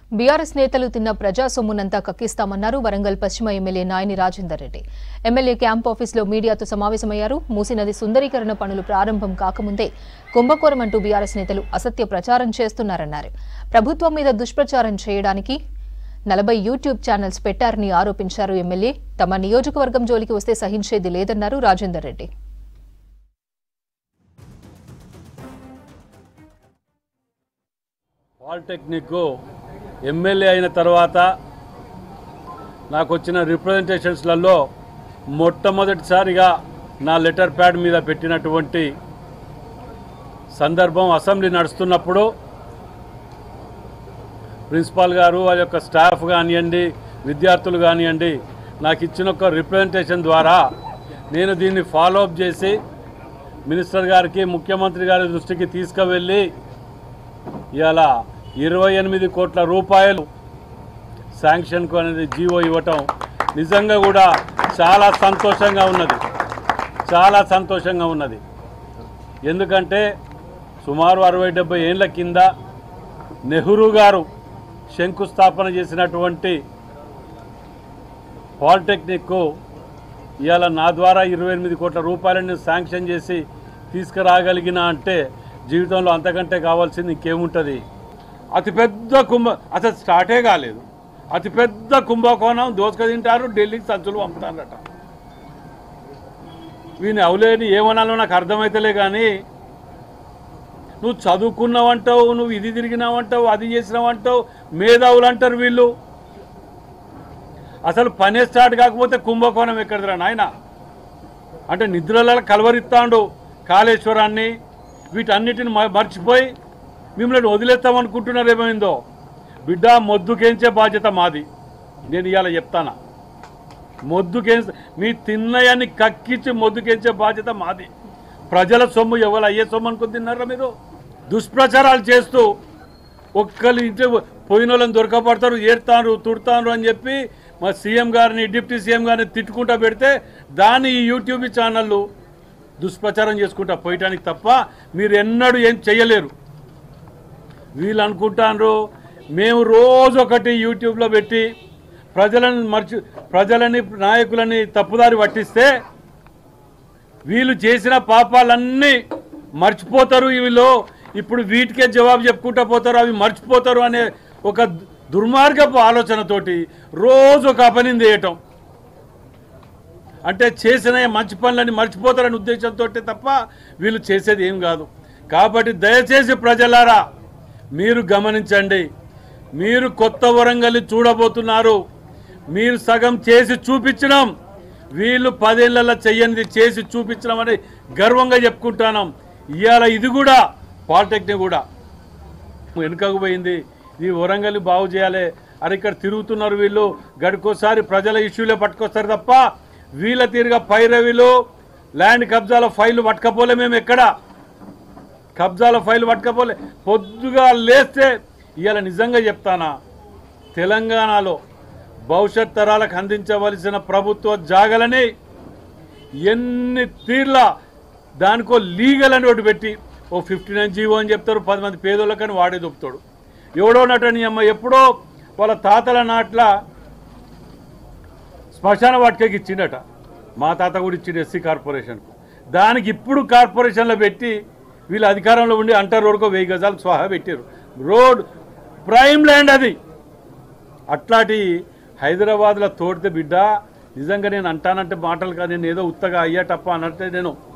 BRS నేతలు తిన్న ప్రజా సొమ్మునంతా కక్కిస్తామన్నారు వరంగల్ పశ్చిమ MLA Nayani Rajender Reddy MLA camp ఆఫీసులో మీడియాతో సమావేశమయ్యారు మూసినది సుందరీకరణ పనులు ప్రారంభం కాకముందే కుంభకోణం అంటూ బీఆర్ఎస్ నేతలు అసత్య ప్రచారం చేస్తున్నారన్నారు ప్రభుత్వం మీద దుష్ప్రచారం చేయడానికి నలభై యూట్యూబ్ ఛానల్స్ పెట్టారని ఆరోపించారు ఎమ్మెల్యే తమ నియోజకవర్గం జోలికి వస్తే సహించేది లేదన్నారు రాజేందర్ రెడ్డి పాలిటెక్నిక్ ఎమ్మెల్యే అయిన తర్వాత నాకు వచ్చిన రిప్రజెంటేషన్స్లలో మొట్టమొదటిసారిగా నా లెటర్ ప్యాడ్ మీద పెట్టినటువంటి సందర్భం అసెంబ్లీ నడుస్తున్నప్పుడు ప్రిన్సిపాల్ గారు వాళ్ళ యొక్క స్టాఫ్ కానివ్వండి విద్యార్థులు కానివ్వండి నాకు ఇచ్చిన ఒక రిప్రజెంటేషన్ ద్వారా నేను దీన్ని ఫాలో అప్ చేసి మినిస్టర్ గారికి ముఖ్యమంత్రి గారి దృష్టికి తీసుకువెళ్ళి ఇవాళ ఇరవై ఎనిమిది కోట్ల రూపాయలు శాంక్షన్కు అనేది జీవో ఇవ్వటం నిజంగా కూడా చాలా సంతోషంగా ఉన్నది చాలా సంతోషంగా ఉన్నది ఎందుకంటే సుమారు అరవై డెబ్బై ఏళ్ళ కింద నెహ్రూ గారు శంకుస్థాపన చేసినటువంటి పాలిటెక్నిక్ ఇవాళ నా ద్వారా ఇరవై ఎనిమిది కోట్ల రూపాయలను శాంక్షన్ చేసి తీసుకురాగలిగిన అంటే జీవితంలో అంతకంటే కావాల్సింది ఇంకేముంటుంది అతిపెద్ద కుంభ అసలు స్టార్టే కాలేదు అతిపెద్ద కుంభకోణం దోసుక తింటారు ఢిల్లీకి సంచులు పంపుతారట వీని అవలేని ఏమనాలో నాకు అర్థమైతలే కానీ నువ్వు చదువుకున్నావంటావు నువ్వు ఇది తిరిగినావంటావు అది చేసినావంటావు మేధావులు అంటారు వీళ్ళు అసలు పనే స్టార్ట్ కాకపోతే కుంభకోణం ఎక్కడిదిరా నాయన అంటే నిద్రలలో కలవరిస్తాడు కాళేశ్వరాన్ని వీటన్నిటిని మ- మర్చిపోయి మిమ్మల్ని వదిలేస్తామనుకుంటున్నారు ఏమైందో బిడ్డ మొద్దుకేంచే బాధ్యత మాది నేను ఇవాళ చెప్తానా మొద్దుకేంచ మీ తిన్నయాన్ని కక్కించి మొద్దుకేంచే బాధ్యత మాది ప్రజల సొమ్ము ఎవరు అయ్యే సొమ్ము అనుకుని తిన్నారా మీరు దుష్ప్రచారాలు చేస్తూ ఒక్కరి ఇంటి పోయిన వాళ్ళని దొరకబడతారు ఏడతారు తుడతారు అని చెప్పి మా సీఎం గారిని డిప్యూటీ సీఎం గారిని తిట్టుకుంటా పెడితే దాన్ని ఈ యూట్యూబ్ ఛానళ్ళు దుష్ప్రచారం చేసుకుంటా పోయటానికి తప్ప మీరు ఎన్నడూ ఏం చెయ్యలేరు వీళ్ళు అనుకుంటారు మేము రోజు ఒకటి యూట్యూబ్లో పెట్టి ప్రజలను మర్చి ప్రజలని నాయకులని తప్పుదారి పట్టిస్తే వీళ్ళు చేసిన పాపాలన్నీ మర్చిపోతారు వీళ్ళు ఇప్పుడు వీటికే జవాబు చెప్పుకుంటా పోతారు అవి మర్చిపోతారు అనే ఒక దుర్మార్గపు ఆలోచనతోటి రోజు ఒక అపనింది వేయటం అంటే చేసిన మంచి పనులని మర్చిపోతారనే ఉద్దేశంతో తప్ప వీళ్ళు చేసేది ఏం కాదు కాబట్టి దయచేసి ప్రజలారా మీరు గమనించండి మీరు కొత్త వరంగల్ని చూడబోతున్నారు మీరు సగం చేసి చూపించడం వీళ్ళు పదేళ్లలో చెయ్యనిది చేసి చూపించడం అని గర్వంగా చెప్పుకుంటున్నాం ఇవాళ ఇది కూడా పాలిటెక్నిక్ కూడా వెనుకకు పోయింది ఈ వరంగల్ బాగు చేయాలి అరే ఇక్కడ తిరుగుతున్నారు వీళ్ళు గడికోసారి ప్రజల ఇష్యూలే పట్టుకొస్తారు తప్ప వీళ్ళ తీరుగా పైరవీలు ల్యాండ్ కబ్జాల ఫైలు పట్టుకపోలే మేము ఎక్కడ కబ్జాల ఫైలు పట్టుకపోలే పొద్దుగా లేస్తే ఇవాళ నిజంగా చెప్తానా తెలంగాణలో భవిష్యత్ తరాలకు అందించవలసిన ప్రభుత్వ జాగలని ఎన్ని తీర్ల దానికో లీగల్ అని ఒకటి పెట్టి ఓ ఫిఫ్టీ నైన్ జీవో అని చెప్తారు పది మంది పేదోళ్ళకని వాడే దొప్పుతాడు ఎవడో నటని అమ్మ ఎప్పుడో వాళ్ళ తాతల నాట్ల శ్మశాన వాటికకి ఇచ్చిండట మా తాత కూడా ఇచ్చిండు ఎస్సీ కార్పొరేషన్కు దానికి ఇప్పుడు కార్పొరేషన్లో పెట్టి వీళ్ళు అధికారంలో ఉండి అంటర్ రోడ్కో వెయ్యి గజాలు స్వాహా పెట్టారు రోడ్ ప్రైమ్ ల్యాండ్ అది అట్లాంటి హైదరాబాద్లో తోడితే బిడ్డ నిజంగా నేను అంటానంటే మాటలు కాదు నేను ఏదో ఉత్తగా అయ్యాటప్ప అన్నట్టే నేను